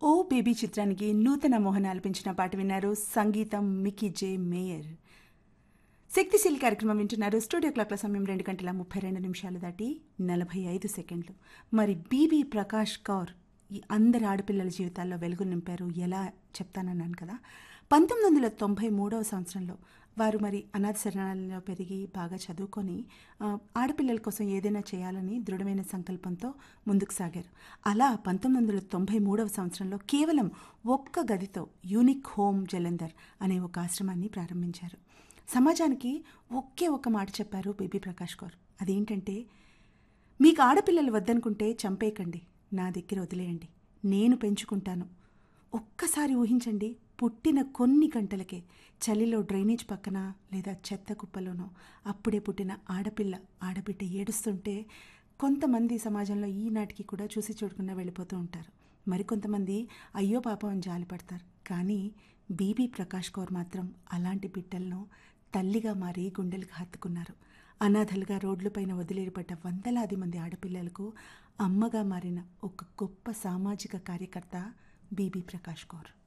ఓ baby చిత్రానికి నూతన మోహన్ ఆలపించిన పాట విన్నారు సంగీతం మికీ జే మేయర్ శక్తిశీల్ కార్యక్రమం వింటున్నారు స్టూడియో క్లాక్ల సమయం రెండు గంటల ముప్పై రెండు నిమిషాలు దాటి నలభై ఐదు సెకండ్లు మరి బీబీ ప్రకాష్ కౌర్ ఈ అందరి ఆడపిల్లల జీవితాల్లో వెలుగు నింపారు ఎలా చెప్తానన్నాను కదా పంతొమ్మిది వందల తొంభై మూడవ సంవత్సరంలో వారు మరి అనాథ శరణాలయంలో పెరిగి బాగా చదువుకొని ఆ, ఆడపిల్లల కోసం ఏదైనా చేయాలని దృఢమైన సంకల్పంతో ముందుకు సాగారు అలా పంతొమ్మిది వందల తొంభై మూడవ సంవత్సరంలో కేవలం ఒక్క గదితో యూనిక్ హోమ్ జలంధర్ అనే ఒక ఆశ్రమాన్ని ప్రారంభించారు సమాజానికి ఒకే ఒక్క మాట చెప్పారు బేబీ ప్రకాష్ కౌర్ అదేంటంటే మీకు ఆడపిల్లలు వద్దనుకుంటే చంపేయకండి నా దగ్గర వదిలేయండి నేను పెంచుకుంటాను ఒక్కసారి ఊహించండి పుట్టిన కొన్ని గంటలకే చలిలో డ్రైనేజ్ పక్కన లేదా చెత్త కుప్పలోనో అప్పుడే పుట్టిన ఆడపిల్ల ఆడబిడ్డ ఏడుస్తుంటే కొంతమంది సమాజంలో ఈనాటికి కూడా చూసి చూడకుండా వెళ్ళిపోతూ ఉంటారు మరికొంతమంది అయ్యో పాపం అని జాలిపడతారు కానీ బీబీ ప్రకాష్ కౌర్ మాత్రం అలాంటి బిడ్డలను తల్లిగా మారి గుండెలకు హత్తుకున్నారు అనాథలుగా రోడ్లపైన వదిలేయబడ్డ వందలాది మంది ఆడపిల్లలకు అమ్మగా మారిన ఒక గొప్ప సామాజిక కార్యకర్త బీబీ ప్రకాష్ కౌర్